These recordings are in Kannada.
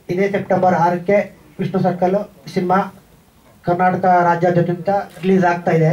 ಇದೇ ಸೆಪ್ಟೆಂಬರ್ ಆರಕ್ಕೆ ವಿಷ್ಣು ಸರ್ಕಲ್ ಸಿನಿಮಾ ಕರ್ನಾಟಕ ರಾಜ್ಯಾದ್ಯಂತ ರಿಲೀಸ್ ಆಗ್ತಾ ಇದೆ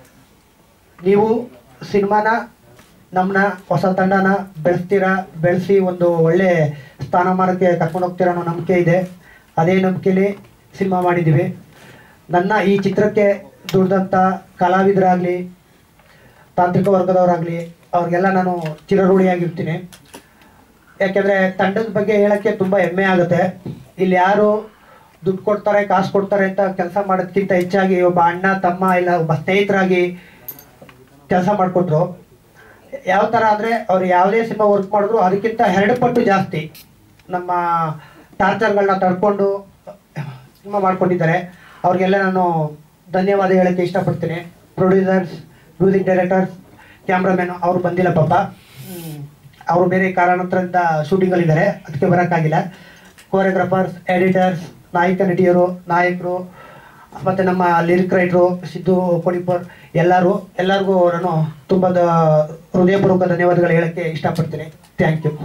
ನೀವು ಸಿನಿಮಾನ ನಮ್ಮನ್ನ ಹೊಸ ತಂಡನ ಬೆಳೆಸ್ತೀರಾ ಬೆಳೆಸಿ ಒಂದು ಒಳ್ಳೆ ಸ್ಥಾನಮಾನಕ್ಕೆ ಕರ್ಕೊಂಡು ಹೋಗ್ತೀರಾ ಅನ್ನೋ ನಂಬಿಕೆ ಇದೆ ಅದೇ ನಂಬಿಕೆಯಲ್ಲಿ ಸಿನಿಮಾ ಮಾಡಿದ್ದೀವಿ ನನ್ನ ಈ ಚಿತ್ರಕ್ಕೆ ದುಡ್ದಂಥ ಕಲಾವಿದರಾಗಲಿ ತಾಂತ್ರಿಕ ವರ್ಗದವರಾಗಲಿ ಅವ್ರಿಗೆಲ್ಲ ನಾನು ಚಿರಋಣಿಯಾಗಿರ್ತೀನಿ ಯಾಕೆಂದರೆ ತಂಡದ ಬಗ್ಗೆ ಹೇಳೋಕ್ಕೆ ತುಂಬ ಹೆಮ್ಮೆ ಆಗುತ್ತೆ ಇಲ್ಲಿ ಯಾರು ದುಡ್ಡು ಕೊಡ್ತಾರೆ ಕಾಸು ಕೊಡ್ತಾರೆ ಅಂತ ಕೆಲಸ ಮಾಡೋದಕ್ಕಿಂತ ಹೆಚ್ಚಾಗಿ ಒಬ್ಬ ಅಣ್ಣ ತಮ್ಮ ಇಲ್ಲ ಒಬ್ಬ ಸ್ನೇಹಿತರಾಗಿ ಕೆಲಸ ಮಾಡಿಕೊಟ್ರು ಯಾವ ಥರ ಅಂದರೆ ಅವ್ರು ಯಾವುದೇ ಸಿನಿಮಾ ವರ್ಕ್ ಮಾಡಿದ್ರು ಅದಕ್ಕಿಂತ ಎರಡು ಪಟ್ಟು ಜಾಸ್ತಿ ನಮ್ಮ ಟಾರ್ಚರ್ಗಳನ್ನ ತಡ್ಕೊಂಡು ಸಿನಿಮಾ ಮಾಡ್ಕೊಂಡಿದ್ದಾರೆ ಅವ್ರಿಗೆಲ್ಲ ನಾನು ಧನ್ಯವಾದ ಹೇಳೋಕ್ಕೆ ಇಷ್ಟಪಡ್ತೀನಿ ಪ್ರೊಡ್ಯೂಸರ್ಸ್ ಮ್ಯೂಸಿಕ್ ಡೈರೆಕ್ಟರ್ಸ್ ಕ್ಯಾಮ್ರಾಮನ್ ಅವರು ಬಂದಿಲ್ಲ ಪಾಪ ಹ್ಮ್. ಅವರು ಬೇರೆ ಕಾರಣಾಂತರದಿಂದ ಶೂಟಿಂಗಲ್ಲಿದ್ದಾರೆ ಅದಕ್ಕೆ ಬರೋಕ್ಕಾಗಿಲ್ಲ ಕೋರಿಯೋಗ್ರಾಫರ್ಸ್ ಎಡಿಟರ್ಸ್ ನಾಯಕ ನಟಿಯರು ನಾಯಕರು ಮತ್ತು ನಮ್ಮ ಲಿರಿಕ್ ರೈಟ್ರು ಸಿದ್ದು ಕೊಡಿಪರ್ ಎಲ್ಲರೂ ಎಲ್ಲರಿಗೂ ನಾನು ತುಂಬ ದ- ಹೃದಯಪೂರ್ವಕ ಧನ್ಯವಾದಗಳು ಹೇಳೋಕ್ಕೆ ಇಷ್ಟಪಡ್ತೀನಿ ಥ್ಯಾಂಕ್ ಯು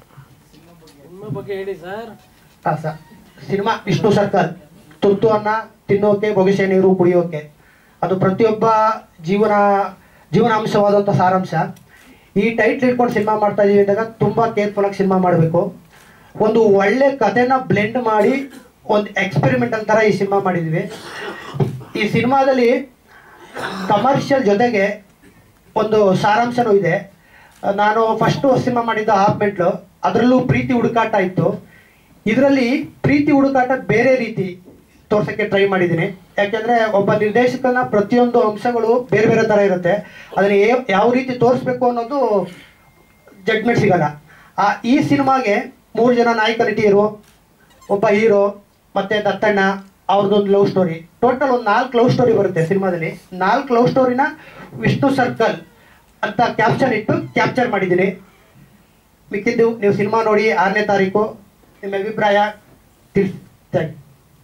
ನಿಮ್ಮ ಬಗ್ಗೆ ಹೇಳಿ ಸರ್ ಹಾಂ ಸರ್ ಸಿನಿಮಾ ವಿಷ್ಣು ಸರ್ಕಲ್ ತುತ್ತು ಅನ್ನ ತಿನ್ನೋಕೆ ಬೊಗಸೆ ನೀರು ಕುಡಿಯೋಕೆ ಅದು ಪ್ರತಿಯೊಬ್ಬ ಜೀವನ ಜೀವನಾಂಶವಾದಂಥ ಸಾರಾಂಶ ಈ ಟೈಟ್ಲ್ ಇಟ್ಕೊಂಡು ಸಿನಿಮಾ ಮಾಡ್ತಾ ಇದೀವಿ ಅಂದಾಗ ತುಂಬ ಕೇರ್ಫುಲ್ಲಾಗಿ ಸಿನಿಮಾ ಮಾಡಬೇಕು ಒಂದು ಒಳ್ಳೆ ಕಥೆನ ಬ್ಲೆಂಡ್ ಮಾಡಿ ಒಂದು ಎಕ್ಸ್ಪೆರಿಮೆಂಟಲ್ ಥರ ಈ ಸಿನಿಮಾ ಮಾಡಿದ್ವಿ ಈ ಸಿನಿಮಾದಲ್ಲಿ ಕಮರ್ಷಿಯಲ್ ಜೊತೆಗೆ ಒಂದು ಸಾರಾಂಶನೂ ಇದೆ ನಾನು ಫಸ್ಟು ಸಿನಿಮಾ ಮಾಡಿದ್ದ ಹಾಫ್ ಮೆಟ್ಲು ಅದರಲ್ಲೂ ಪ್ರೀತಿ ಹುಡುಕಾಟ ಇತ್ತು ಇದರಲ್ಲಿ ಪ್ರೀತಿ ಹುಡುಕಾಟ ಬೇರೆ ರೀತಿ ತೋರ್ಸೋಕ್ಕೆ ಟ್ರೈ ಮಾಡಿದ್ದೀನಿ ಯಾಕೆಂದರೆ ಒಬ್ಬ ನಿರ್ದೇಶಕನ ಪ್ರತಿಯೊಂದು ಅಂಶಗಳು ಬೇರೆ ಬೇರೆ ಥರ ಇರುತ್ತೆ ಅದನ್ನು ಏ- ಯಾವ ರೀತಿ ತೋರಿಸ್ಬೇಕು ಅನ್ನೋದು ಜಡ್ಮೆಂಟ್ ಸಿಗಲ್ಲ ಆ ಈ ಸಿನಿಮಾಗೆ ಮೂರು ಜನ ನಾಯಕ ನಟಿಯರು ಒಬ್ಬ ಹೀರೋ ಮತ್ತೆ ದತ್ತಣ್ಣ ಅವ್ರದ್ದೊಂದು ಲವ್ ಸ್ಟೋರಿ ಟೋಟಲ್ ಒಂದು ನಾಲ್ಕು ಲವ್ ಸ್ಟೋರಿ ಬರುತ್ತೆ ಸಿನಿಮಾದಲ್ಲಿ ನಾಲ್ಕು ಲವ್ ಸ್ಟೋರಿನ ವಿಷ್ಣು ಸರ್ಕಲ್ ಅಂತ ಕ್ಯಾಪ್ಚರ್ ಇಟ್ಟು ಕ್ಯಾಪ್ಚರ್ ಮಾಡಿದ್ದೀನಿ ಮಿಕ್ಕಿದ್ದು ನೀವು ಸಿನಿಮಾ ನೋಡಿ ಆರನೇ ತಾರೀಕು ನಿಮ್ಮ ಅಭಿಪ್ರಾಯ ತಿಳಿಸ್ ಥ್ಯಾಂಕ್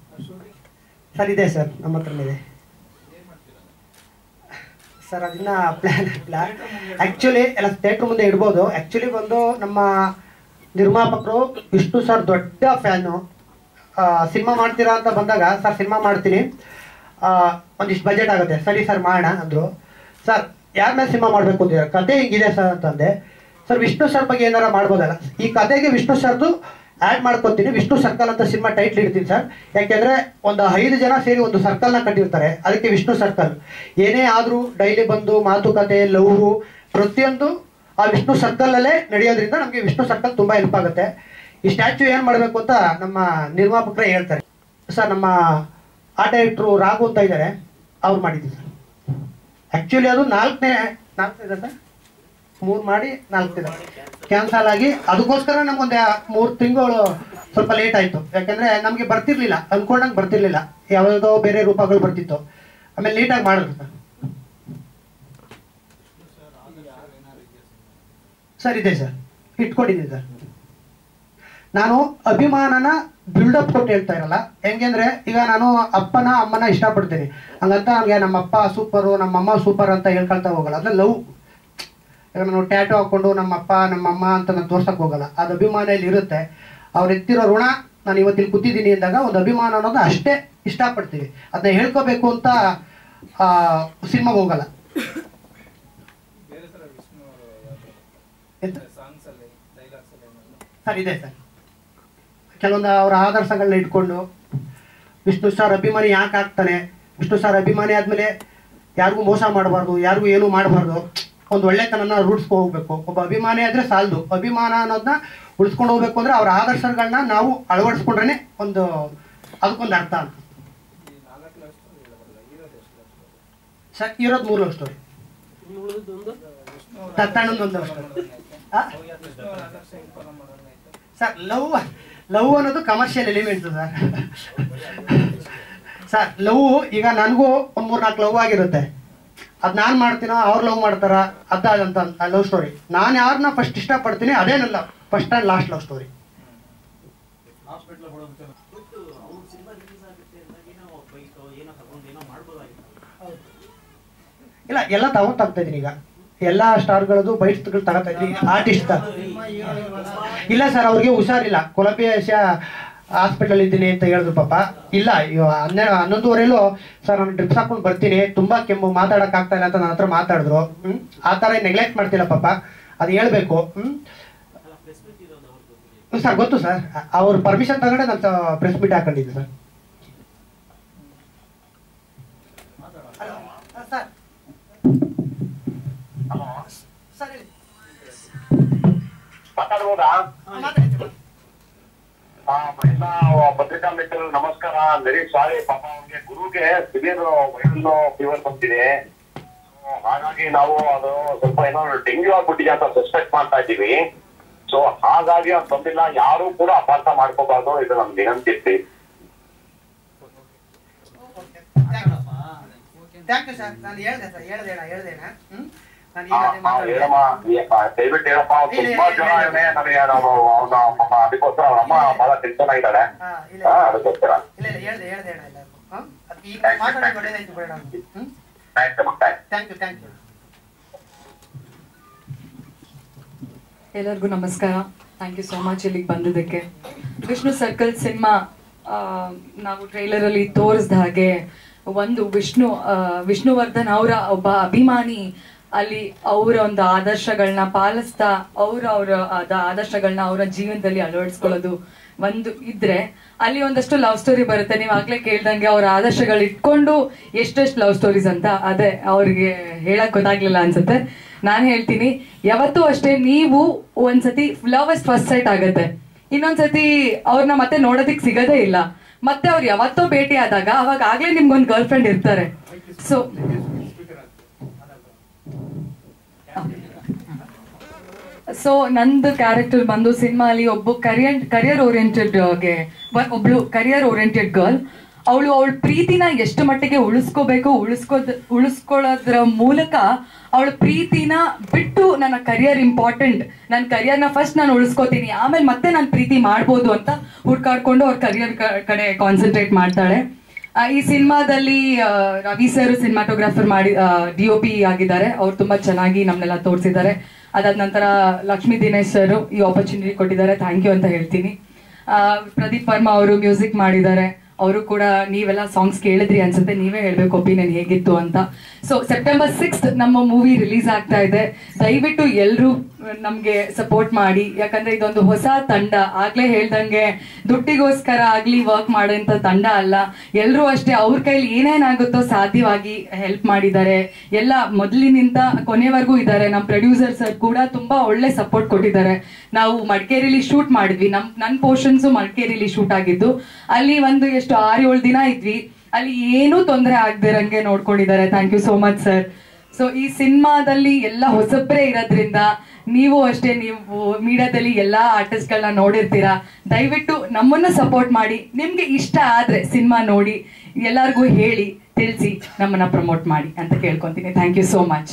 ಸರ್ ಇದೆ ಸರ್ ನಮ್ಮ ಹತ್ರನೇ ಇದೆ ಸರ್ ಅದನ್ನ ಪ್ಲಾನ್ ಇಲ್ಲ ಆ್ಯಕ್ಚುಲಿ ಎಲ್ಲ ಥಿಯೇಟ್ರ್ ಮುಂದೆ ಇಡ್ಬೋದು ಆ್ಯಕ್ಚುಲಿ ಬಂದು ನಮ್ಮ ನಿರ್ಮಾಪಕರು ವಿಷ್ಣು ಸರ್ ದೊಡ್ಡ ಫ್ಯಾನು ಸಿನಿಮಾ ಮಾಡ್ತೀರಾ ಅಂತ ಬಂದಾಗ ಸರ್ ಸಿನಿಮಾ ಮಾಡ್ತೀನಿ ಆ, ಒಂದಿಷ್ಟು ಬಜೆಟ್ ಆಗುತ್ತೆ ಸರಿ ಸರ್ ಮಾಡೋಣ ಅಂದರು ಸರ್ ಯಾರ ಮೇಲೆ ಸಿನಿಮಾ ಮಾಡಬೇಕು ಅಂತಿದ್ದಾರೆ ಕತೆ ಹಿಂಗಿದೆ ಸರ್ ಅಂತಂದೆ ಸರ್ ವಿಷ್ಣು ಸರ್ ಬಗ್ಗೆ ಏನಾರ ಮಾಡ್ಬೋದಲ್ಲ ಈ ಕತೆಗೆ ವಿಷ್ಣು ಸರ್ದು ಆ್ಯಡ್ ಮಾಡ್ಕೊತೀನಿ ವಿಷ್ಣು ಸರ್ಕಲ್ ಅಂತ ಸಿನಿಮಾ ಟೈಟ್ಲ್ ಇಡ್ತೀನಿ ಸರ್ ಯಾಕೆಂದ್ರೆ ಒಂದು ಐದು ಜನ ಸೇರಿ ಒಂದು ಸರ್ಕಲ್ನ ಕಟ್ಟಿರ್ತಾರೆ ಅದಕ್ಕೆ ವಿಷ್ಣು ಸರ್ಕಲ್ ಏನೇ ಆದರೂ ಡೈಲಿ ಬಂದು ಮಾತುಕತೆ ಲವ್ ಪ್ರತಿಯೊಂದು ಆ ವಿಷ್ಣು ಸರ್ಕಲಲ್ಲೇ ನಡೆಯೋದ್ರಿಂದ ನಮಗೆ ವಿಷ್ಣು ಸರ್ಕಲ್ ತುಂಬ ಹೆಲ್ಪ್ ಆಗುತ್ತೆ ಈ ಸ್ಟ್ಯಾಚ್ಯೂ ಏನು ಮಾಡಬೇಕು ಅಂತ ನಮ್ಮ ನಿರ್ಮಾಪಕರೇ ಹೇಳ್ತಾರೆ ಸರ್ ನಮ್ಮ ಆರ್ಟ್ ಡೈರೆಕ್ಟ್ರು ರಾಘು ಅಂತ ಇದ್ದಾರೆ ಅವ್ರು ಮಾಡಿದ್ದು ಸರ್ ಆ್ಯಕ್ಚುಲಿ ಅದು ನಾಲ್ಕನೇ ನಾಲ್ಕನೇ ಇದೆ ಸರ್ ಮೂರು ಮಾಡಿ ನಾಲ್ಕು ಕ್ಯಾನ್ಸಲ್ ಆಗಿ ಅದಕ್ಕೋಸ್ಕರ ನಮ್ಗೊಂದು ಮೂರು ತಿಂಗಳು ಸ್ವಲ್ಪ ಲೇಟ್ ಆಯಿತು ಯಾಕಂದರೆ ನಮಗೆ ಬರ್ತಿರ್ಲಿಲ್ಲ ಅಂದ್ಕೊಂಡಂಗೆ ಬರ್ತಿರ್ಲಿಲ್ಲ ಯಾವುದೋ ಬೇರೆ ರೂಪಗಳು ಬರ್ತಿತ್ತು ಆಮೇಲೆ ನೀಟಾಗಿ ಮಾಡಿದ್ರು ಸರ್ ಸರ್ ಇದೆ ಸರ್ ಇಟ್ಕೊಂಡಿದ್ದೀನಿ ಸರ್ ನಾನು ಅಭಿಮಾನನ ಬಿಲ್ಡಪ್ ಕೊಟ್ಟು ಹೇಳ್ತಾ ಇರಲ್ಲ ಹೆಂಗೆಂದ್ರೆ ಈಗ ನಾನು ಅಪ್ಪನ ಅಮ್ಮನ ಇಷ್ಟಪಡ್ತೀನಿ ಹಂಗಂತ ನನಗೆ ನಮ್ಮ ಅಪ್ಪ ಸೂಪರು ನಮ್ಮ ಅಮ್ಮ ಸೂಪರ್ ಅಂತ ಹೇಳ್ಕೊಳ್ತಾ ಹೋಗಲ್ಲ ಅದ್ರ ಲವ್ ಈಗ ನಾನು ಟ್ಯಾಟು ಹಾಕೊಂಡು ನಮ್ಮ ಅಪ್ಪ ನಮ್ಮ ಅಮ್ಮ ಅಂತ ನಾನು ತೋರ್ಸಕ್ ಹೋಗಲ್ಲ ಅದು ಅಭಿಮಾನ ಇಲ್ಲಿ ಇರುತ್ತೆ ಅವ್ರು ಎತ್ತಿರೋ ಋಣ ನಾನು ಇವತ್ತಿಲ್ಲಿ ಕೂತಿದ್ದೀನಿ ಅಂದಾಗ ಒಂದು ಅಭಿಮಾನ ಅನ್ನೋದು ಅಷ್ಟೇ ಇಷ್ಟಪಡ್ತೀವಿ ಅದನ್ನ ಹೇಳ್ಕೋಬೇಕು ಅಂತ ಸಿನಿಮಾಗೆ ಹೋಗಲ್ಲ ಬೇರೆ ಥರ ವಿಷ್ಣು ಎಂತ? ಸಾಂಗ್ಸ್ ಅಲ್ಲಿ ಡೈಲಾಗ್ಸ್ ಅಲ್ಲಿ ಏನಾದ್ರು ಸರ್ ಇದೆ ಸರ್ ಕೆಲವೊಂದು ಅವರ ಆದರ್ಶಗಳನ್ನ ಇಟ್ಕೊಂಡು ವಿಷ್ಣು ಸರ್ ಅಭಿಮಾನಿ ಯಾಕೆ ಆಗ್ತಾನೆ ವಿಷ್ಣು ಸರ್ ಅಭಿಮಾನಿ ಆದಮೇಲೆ ಯಾರಿಗೂ ಮೋಸ ಮಾಡಬಾರ್ದು ಯಾರಿಗೂ ಏನೂ ಮಾಡಬಾರ್ದು ಒಂದು ಒಳ್ಳೆತನನ ರೂಢಿಸ್ಕೊ ಹೋಗ್ಬೇಕು ಒಬ್ಬ ಅಭಿಮಾನಿ ಆದರೆ ಸಾಲದು ಅಭಿಮಾನ ಅನ್ನೋದನ್ನ ಉಳಿಸ್ಕೊಂಡು ಹೋಗ್ಬೇಕು ಅಂದರೆ ಅವರ ಆದರ್ಶಗಳನ್ನ ನಾವು ಅಳವಡಿಸ್ಕೊಂಡ್ರೆ ಒಂದು ಅದಕ್ಕೊಂದು ಅರ್ಥ ಅಂತ ಈ ನಾಲ್ಕು ಲವ್ ಸ್ಟೋರಿ ಹೇಳಬಲ್ಲ ಇರೋದು ಎಷ್ಟು ಲವ್ ಸ್ಟೋರಿ ಸರ್ ಇರೋದು ಮೂರು ಲವ್ ಸ್ಟೋರಿ ಇನ್ನು ಉಳಿದೊಂದು ವಿಷ್ಣು ಅವರ ತತ್ತಣ್ಣಂದು ಒಂದು love story. ಆ? ವಿಷ್ಣು ಅವರ ಆದರ್ಶ ಇನ್ಫಾರ್ಮ್ ಮಾಡೋಣ ಆಯ್ತು ಸರ್ ಲವ್ ಲವ್ ಅನ್ನೋದು commercial element sir sir love ಈಗ ನನಗೂ ಒಂದು ಮೂರು ನಾಲ್ಕು ಲವ್ ಆಗಿರುತ್ತೆ ಅದು ನಾನು ಮಾಡ್ತೀನೋ ಅವ್ರು ಲವ್ ಮಾಡ್ತಾರ ಅದಂತ ಲವ್ ಸ್ಟೋರಿ ನಾನು ಯಾರನ್ನ ಫಸ್ಟ್ ಇಷ್ಟಪಡ್ತೀನಿ ಅದೇನಲ್ಲ first and last love story ಇಲ್ಲ ಎಲ್ಲ ತಗೊಂಡ್ ತಗ್ತಾ ಇದೀನಿ ಈಗ ಎಲ್ಲ ಸ್ಟಾರ್ಗಳದ್ದು ಬೈಟ್ಸ್ಗಳು ತಗೋತಾ ಇದ್ದೀನಿ ಆರ್ಟಿಸ್ಟ್ ಇಲ್ಲ ಸರ್ ಅವ್ರಿಗೆ ಹುಷಾರಿಲ್ಲ ಕೊಲಂಬಿಯಾ ಹಾಸ್ಪಿಟಲ್ ಇದ್ದೀನಿ ಅಂತ ಹೇಳಿದ್ರು ಪಾಪ ಇಲ್ಲ ಇವ- ಹನ್ನೆರಡು ಹನ್ನೊಂದುವರೆಲೂ ಸರ್ ನಾನು ಡ್ರಿಪ್ಸ್ ಹಾಕೊಂಡು ಬರ್ತೀನಿ ತುಂಬಾ ಕೆಮ್ಮು ಮಾತಾಡಕ್ ಆಗ್ತಾ ಇಲ್ಲ ಅಂತ ನನ್ನ ಹತ್ರ ಮಾತಾಡಿದ್ರು ಹ್ಮ್ ಆ ಥರ ನೆಗ್ಲೆಕ್ಟ್ ಮಾಡ್ತಿಲ್ಲ ಪಾಪ ಅದು ಹೇಳ್ಬೇಕು ಹ್ಮ್ ಸರ್ ಗೊತ್ತು ಸರ್ ಅವ್ರ ಪರ್ಮಿಷನ್ ತಗೊಂಡೆ ನಾನು ಪ್ರೆಸ್ ಮೀಟ್ ಹಾಕೊಂಡಿದ್ದೆ ಸರ್ ಸರ್ ಸರ್ ಹೇಳಿ ಮಾತಾಡ್ಬೋದಾ ಮಾತಾಡಿ ಆ, ಎಲ್ಲ ಪತ್ರಿಕಾ ಮಿತ್ರರು ನಮಸ್ಕಾರ ವೆರಿ ಸಾರಿ ಪಾಪ ಅವ್ನಿಗೆ ಗುರುಗೆ ಸಿವಿಯರ್ ವೈರಲ್ ಫೀವರ್ ಬಂದಿದೆ So, ಹಾಗಾಗಿ ನಾವು ಅದು ಸ್ವಲ್ಪ ಏನೋ ಡೆಂಗ್ಯೂ ಆಗ್ಬಿಟ್ಟಿದೆ ಅಂತ ಸಸ್ಪೆಕ್ಟ್ ಮಾಡ್ತಾ ಇದ್ದೀವಿ ಸೊ ಹಾಗಾಗಿ ಅದು ಬಂದಿಲ್ಲ ಯಾರು ಕೂಡ ಅಪಾರ್ಥ ಮಾಡ್ಕೋಬಾರ್ದು ಇದು ನಮ್ ವಿನಂತಿ ಇರ್ತಿ ಥ್ಯಾಂಕ್ ಯು ಸರ್ ನಾನು ಹೇಳ್ದೆ ಸರ್ ಹೇಳ್ದೇಣ ಹೇಳ್ದೇಣ ಹ್ಮ್ ನಾನು ಆ, ಈಗ ಅದೇ ಆ, ಮಾತಾಡ್ದೆ. ಹೇಳಮ್ಮ ಏಪ್ಪ, ದಯವಿಟ್ಟು ಹೇಳಪ್ಪ ಅವ್ನು ಇಲ್ಲ, ತುಂಬಾ ಇಲ್ಲ, ಜ್ವರ ಇಲ್ಲ. ಇವನೇ ನನಗೆ ನಾವು ಅವನ ಪಾಪ ಅದಕ್ಕೋಸ್ಕರ ಅವ್ರ ಅಮ್ಮ ಬಹಳ ಟೆನ್ಷನ್ ಆಗಿದ್ದಾಳೆ ಹಾ, ಇಲ್ಲ ಹಾ ಅದಕ್ಕೋಸ್ಕರ ಇಲ್ಲ ಇಲ್ಲ ಹೇಳ್ದೆ ಹೇಳ್ದೆ ಅಣ್ಣ ಎಲ್ಲರಿಗೂ ಹ್ಮ್ ಅದು ಈಗ ಮಾತಾಡೋದು ಒಳ್ಳೇದಾಯ್ತು ಬಿಡೋಣ ಹ್ಮ್ ಥ್ಯಾಂಕ್ಸ್ ಅಮ್ಮ thanks thank you thank you ಎಲ್ಲರಿಗೂ ನಮಸ್ಕಾರ ಥ್ಯಾಂಕ್ ಯು ಸೋ ಮಚ್ ಇಲ್ಲಿಗೆ ಬಂದಿದ್ದಕ್ಕೆ ವಿಷ್ಣು ಸರ್ಕಲ್ ಸಿನಿಮಾ ನಾವು ಟ್ರೈಲರಲ್ಲಿ ತೋರಿಸ್ದ ಹಾಗೆ ಒಂದು ವಿಷ್ಣು ಆ, ವಿಷ್ಣುವರ್ಧನ್ ಅವರ ಒಬ್ಬ ಅಭಿಮಾನಿ ಅಲ್ಲಿ ಅವರ ಒಂದು ಆದರ್ಶಗಳನ್ನ ಪಾಲಿಸ್ತಾ ಅವ್ರ ಅವರ ಆದರ್ಶಗಳನ್ನ ಅವರ ಜೀವನದಲ್ಲಿ ಅಳವಡಿಸ್ಕೊಳ್ಳೋದು ಒಂದು ಇದ್ರೆ ಅಲ್ಲಿ ಒಂದಷ್ಟು ಲವ್ ಸ್ಟೋರಿ ಬರುತ್ತೆ ನೀವು ಆಗ್ಲೇ ಕೇಳ್ದಂಗೆ ಅವ್ರ ಆದರ್ಶಗಳು ಇಟ್ಕೊಂಡು ಎಷ್ಟೆಷ್ಟು ಲವ್ ಸ್ಟೋರೀಸ್ ಅಂತ ಅದೇ ಅವ್ರಿಗೆ ಹೇಳಕ್ ಗೊತ್ತಾಗ್ಲಿಲ್ಲ ಅನ್ಸುತ್ತೆ ನಾನು ಹೇಳ್ತೀನಿ ಯಾವತ್ತೂ ಅಷ್ಟೇ ನೀವು ಒಂದ್ಸತಿ ಲವ್ ಅಸ್ಟ್ ಫಸ್ಟ್ ಸೈಟ್ ಆಗತ್ತೆ ಇನ್ನೊಂದ್ಸತಿ ಅವ್ರನ್ನ ಮತ್ತೆ ನೋಡೋದಿಕ್ ಸಿಗದೇ ಇಲ್ಲ ಮತ್ತೆ ಅವ್ರು ಯಾವತ್ತೋ ಭೇಟಿ ಆದಾಗ ಅವಾಗ ಆಗ್ಲೇ ನಿಮ್ಗೊಂದು ಗರ್ಲ್ ಫ್ರೆಂಡ್ ಇರ್ತಾರೆ ಸೊ ಸೊ ನಂದು ಕ್ಯಾರೆಕ್ಟರ್ ಬಂದು ಸಿನಿಮಾಲಿ ಒಬ್ಬ ಕರಿಯರ್ ಕರಿಯರ್ ಓರಿಯೆಂಟೆಡ್ ಗೆ ಒ- ಒಬ್ಳು ಕರಿಯರ್ ಓರಿಯೆಂಟೆಡ್ ಗರ್ಲ್ ಅವಳು ಅವಳ ಪ್ರೀತಿನ ಎಷ್ಟು ಮಟ್ಟಿಗೆ ಉಳಿಸ್ಕೋಬೇಕು ಉಳಿಸ್ಕೋದ್ ಉಳಿಸ್ಕೊಳ್ಳೋದ್ರ ಮೂಲಕ ಅವಳ ಪ್ರೀತಿನ ಬಿಟ್ಟು ನನ್ನ ಕರಿಯರ್ ಇಂಪಾರ್ಟೆಂಟ್ ನನ್ನ ಕರಿಯರ್ನ ಫಸ್ಟ್ ನಾನು ಉಳಿಸ್ಕೋತೀನಿ ಆಮೇಲೆ ಮತ್ತೆ ನಾನು ಪ್ರೀತಿ ಮಾಡ್ಬೋದು ಅಂತ ಹುಡ್ಕಾಡ್ಕೊಂಡು ಅವ್ರ ಕರಿಯರ್ ಕಡೆ ಕಾನ್ಸಂಟ್ರೇಟ್ ಮಾಡ್ತಾಳೆ ಆ, ಈ ಸಿನಿಮಾದಲ್ಲಿ ಆ, ರವಿ ಸರ್ ಸಿನಿಮಾಟೋಗ್ರಾಫರ್ ಮಾಡಿ ಡಿ ಒ ಪಿ ಆಗಿದ್ದಾರೆ ಅವ್ರು ತುಂಬಾ ಚೆನ್ನಾಗಿ ನಮ್ನೆಲ್ಲ ತೋರಿಸಿದ್ದಾರೆ ಅದಾದ ನಂತರ ಲಕ್ಷ್ಮೀ ದಿನೇಶ್ ಸರ್ ಈ ಆಪರ್ಚುನಿಟಿ ಕೊಟ್ಟಿದ್ದಾರೆ ಥ್ಯಾಂಕ್ ಯು ಅಂತ ಹೇಳ್ತೀನಿ ಆ, ಪ್ರದೀಪ್ ವರ್ಮಾ ಅವರು ಮ್ಯೂಸಿಕ್ ಮಾಡಿದ್ದಾರೆ ಅವರು ಕೂಡ ನೀವೆಲ್ಲ ಸಾಂಗ್ಸ್ ಕೇಳಿದ್ರಿ ಅನ್ಸುತ್ತೆ ನೀವೇ ಹೇಳ್ಬೇಕು ಒಪಿನಿಯನ್ ಹೇಗಿತ್ತು ಅಂತ ಸೊ ಸೆಪ್ಟೆಂಬರ್ ಸಿಕ್ಸ್ತ್ ನಮ್ಮ ಮೂವಿ ರಿಲೀಸ್ ಆಗ್ತಾ ಇದೆ ದಯವಿಟ್ಟು ಎಲ್ಲರೂ ನಮ್ಗೆ ಸಪೋರ್ಟ್ ಮಾಡಿ ಯಾಕಂದ್ರೆ ಇದೊಂದು ಹೊಸ ತಂಡ ಆಗ್ಲೇ ಹೇಳ್ದಂಗೆ ದುಡ್ಡಿಗೋಸ್ಕರ ಆಗ್ಲಿ ವರ್ಕ್ ಮಾಡೋಂಥ ತಂಡ ಅಲ್ಲ ಎಲ್ಲರೂ ಅಷ್ಟೇ ಅವ್ರ ಕೈಲಿ ಏನೇನಾಗುತ್ತೋ ಸಾಧ್ಯವಾಗಿ ಹೆಲ್ಪ್ ಮಾಡಿದ್ದಾರೆ ಎಲ್ಲ ಮೊದಲಿನಿಂದ ಕೊನೆವರೆಗೂ ಇದ್ದಾರೆ ನಮ್ಮ ಪ್ರೊಡ್ಯೂಸರ್ ಸರ್ ಕೂಡ ತುಂಬಾ ಒಳ್ಳೆ ಸಪೋರ್ಟ್ ಕೊಟ್ಟಿದ್ದಾರೆ ನಾವು ಮಡಿಕೇರಿಲಿ ಶೂಟ್ ಮಾಡಿದ್ವಿ ನಮ್ ನನ್ನ ಪೋರ್ಷನ್ಸ್ ಮಡಿಕೇರಿಲಿ ಶೂಟ್ ಆಗಿದ್ದು ಅಲ್ಲಿ ಒಂದು ಎಷ್ಟು ಆರು ಏಳು ದಿನ ಇದ್ವಿ ಅಲ್ಲಿ ಏನೂ ತೊಂದರೆ ಆಗದಿರಂಗೆ ನೋಡ್ಕೊಂಡಿದ್ದಾರೆ thank you so much sir so ಈ ಸಿನಿಮಾದಲ್ಲಿ ಎಲ್ಲ ಹೊಸಬ್ರೇ ಇರೋದ್ರಿಂದ ನೀವು ಅಷ್ಟೇ ನೀವು ಮೀಡಿಯಾದಲ್ಲಿ ಎಲ್ಲಾ ಆರ್ಟಿಸ್ಟ್ಗಳನ್ನ ನೋಡಿರ್ತೀರಾ ದಯವಿಟ್ಟು ನಮ್ಮನ್ನ ಸಪೋರ್ಟ್ ಮಾಡಿ ನಿಮ್ಗೆ ಇಷ್ಟ ಆದ್ರೆ ಸಿನಿಮಾ ನೋಡಿ ಎಲ್ಲರಿಗೂ ಹೇಳಿ ತಿಳಿಸಿ ನಮ್ಮನ್ನ ಪ್ರಮೋಟ್ ಮಾಡಿ ಅಂತ ಕೇಳ್ಕೊಂತೀನಿ thank you so much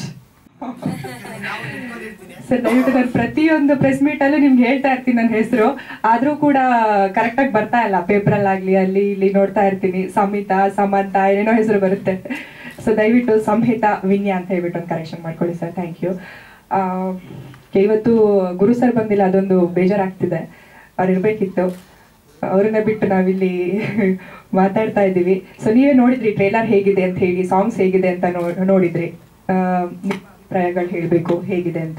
sir ದಯವಿಟ್ಟು ನಾನು ಪ್ರತಿಯೊಂದು ಪ್ರೆಸ್ ಮೀಟ್ ಅಲ್ಲೂ ನಿಮ್ಗೆ ಹೇಳ್ತಾ ಇರ್ತೀನಿ ನನ್ನ ಹೆಸರು ಆದ್ರೂ ಕೂಡ ಕರೆಕ್ಟ್ ಆಗಿ ಬರ್ತಾ ಇಲ್ಲ ಪೇಪರ್ ಅಲ್ಲಿ ಅಲ್ಲಿ ಇಲ್ಲಿ ನೋಡ್ತಾ ಇರ್ತೀನಿ ಸಂಹಿತ ಸಮಂತ ಏನೇನೋ ಹೆಸರು ಬರುತ್ತೆ ಸೊ ದಯವಿಟ್ಟು ಸಂಹಿತ ವಿನ್ಯ ಅಂತ ಹೇಳ್ಬಿಟ್ಟು ಒಂದು ಕರೆಕ್ಷನ್ ಮಾಡ್ಕೊಳ್ಳಿ ಸರ್ ಥ್ಯಾಂಕ್ ಯು ಇವತ್ತು ಗುರು ಸರ್ ಬಂದಿಲ್ಲ ಅದೊಂದು ಬೇಜಾರಾಗ್ತಿದೆ ಅವ್ರು ಇರ್ಬೇಕಿತ್ತು ಅವ್ರನ್ನ ಬಿಟ್ಟು ನಾವಿಲ್ಲಿ ಮಾತಾಡ್ತಾ ಇದ್ದೀವಿ ಸೊ ನೀವೇ ನೋಡಿದ್ರಿ ಟ್ರೇಲರ್ ಹೇಗಿದೆ ಅಂತ ಹೇಳಿ ಸಾಂಗ್ಸ್ ಹೇಗಿದೆ ಅಂತ ನೋ- ನೋಡಿದ್ರಿ ಆ, ನಿಮ್ಮ ಅಭಿಪ್ರಾಯಗಳು ಹೇಳಬೇಕು ಹೇಗಿದೆ ಅಂತ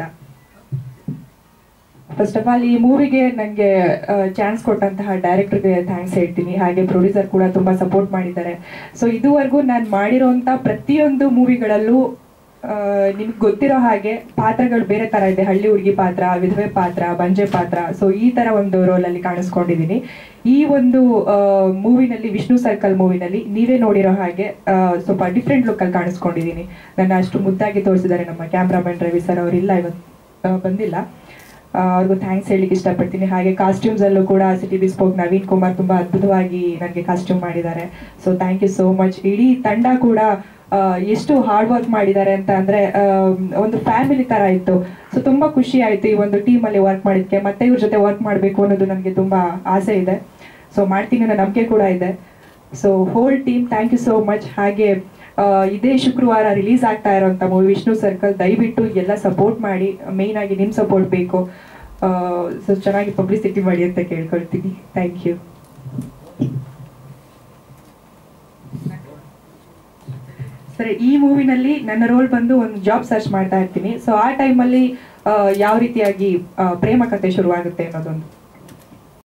ಫಸ್ಟ್ ಆಫ್ ಆಲ್ ಈ ಮೂವಿಗೆ ನನಗೆ ಚಾನ್ಸ್ ಕೊಟ್ಟಂತಹ ಡೈರೆಕ್ಟರ್ಗೆ ಥ್ಯಾಂಕ್ಸ್ ಹೇಳ್ತೀನಿ ಹಾಗೆ ಪ್ರೊಡ್ಯೂಸರ್ ಕೂಡ ತುಂಬ ಸಪೋರ್ಟ್ ಮಾಡಿದ್ದಾರೆ ಸೊ ಇದುವರೆಗೂ ನಾನು ಮಾಡಿರೋಂಥ ಪ್ರತಿಯೊಂದು ಮೂವಿಗಳಲ್ಲೂ ನಿಮ್ಗೆ ಗೊತ್ತಿರೋ ಹಾಗೆ ಪಾತ್ರಗಳು ಬೇರೆ ಥರ ಇದೆ ಹಳ್ಳಿ ಹುಡುಗಿ ಪಾತ್ರ ವಿಧವೆ ಪಾತ್ರ ಬಂಜೆ ಪಾತ್ರ ಸೊ ಈ ಥರ ಒಂದು ರೋಲಲ್ಲಿ ಕಾಣಿಸ್ಕೊಂಡಿದ್ದೀನಿ ಈ ಒಂದು ಮೂವಿನಲ್ಲಿ ವಿಷ್ಣು ಸರ್ಕಲ್ ಮೂವಿನಲ್ಲಿ ನೀವೇ ನೋಡಿರೋ ಹಾಗೆ ಆ, ಸ್ವಲ್ಪ ಡಿಫ್ರೆಂಟ್ ಲುಕ್ಕಲ್ಲಿ ಕಾಣಿಸ್ಕೊಂಡಿದ್ದೀನಿ ನನ್ನ ಅಷ್ಟು ಮುದ್ದಾಗಿ ತೋರಿಸಿದ್ದಾರೆ ನಮ್ಮ ಕ್ಯಾಮ್ರಾಮನ್ ರವಿ ಸರ್ ಅವರಿಲ್ಲ ಇವತ್ತು ಆ, ಬಂದಿಲ್ಲ ಆ, ಅವ್ರಿಗೂ ಥ್ಯಾಂಕ್ಸ್ ಹೇಳಲಿಕ್ಕೆ ಇಷ್ಟಪಡ್ತೀನಿ ಹಾಗೆ ಕಾಸ್ಟ್ಯೂಮ್ಸ್ ಅಲ್ಲೂ ಕೂಡ ಸಿಟಿ ಬಿಸ್ಪೋಕ್ ನವೀನ್ ಕುಮಾರ್ ತುಂಬಾ ಅದ್ಭುತವಾಗಿ ನನಗೆ ಕಾಸ್ಟ್ಯೂಮ್ ಮಾಡಿದ್ದಾರೆ so thank you so much ಇಡೀ ತಂಡ ಕೂಡ ಆ, ಎಷ್ಟು ಹಾರ್ಡ್ ವರ್ಕ್ ಮಾಡಿದ್ದಾರೆ ಅಂತ ಅಂದ್ರೆ ಆ, ಒಂದು ಫ್ಯಾಮಿಲಿ ತರ ಇತ್ತು ಸೊ ತುಂಬಾ ಖುಷಿ ಆಯ್ತು ಈ ಒಂದು ಟೀಮ್ ಅಲ್ಲಿ ವರ್ಕ್ ಮಾಡಿದ್ಕೆ ಮತ್ತೆ ಇವ್ರ ಜೊತೆ ವರ್ಕ್ ಮಾಡಬೇಕು ಅನ್ನೋದು ನನಗೆ ತುಂಬಾ ಆಸೆ ಇದೆ ಸೊ ಮಾಡ್ತೀನಿ ಅನ್ನೋ ನಂಬಿಕೆ ಕೂಡ ಇದೆ so whole team thank you so much ಹಾಗೆ ಆ, ಇದೇ ಶುಕ್ರವಾರ ರಿಲೀಸ್ ಆಗ್ತಾ ಇರೋಂಥ ಮೂವಿ ವಿಷ್ಣು ಸರ್ಕಲ್ ದಯವಿಟ್ಟು ಎಲ್ಲ ಸಪೋರ್ಟ್ ಮಾಡಿ ಮೇನ್ ಆಗಿ ನಿಮ್ಮ ಸಪೋರ್ಟ್ ಬೇಕು ಸೊ ಚೆನ್ನಾಗಿ ಪಬ್ಲಿಸಿಟಿ ಮಾಡಿ ಅಂತ ಕೇಳ್ಕೊಳ್ತೀನಿ ಥ್ಯಾಂಕ್ ಯು ಸರಿ ಈ ಮೂವಿನಲ್ಲಿ ನನ್ನ ರೋಲ್ ಬಂದು ಒಂದು ಜಾಬ್ ಸರ್ಚ್ ಮಾಡ್ತಾ ಇರ್ತೀನಿ ಸೊ ಆ ಟೈಮಲ್ಲಿ ಯಾವ ರೀತಿಯಾಗಿ ಆ, ಪ್ರೇಮ ಕಥೆ ಶುರುವಾಗುತ್ತೆ ಅನ್ನೋದೊಂದು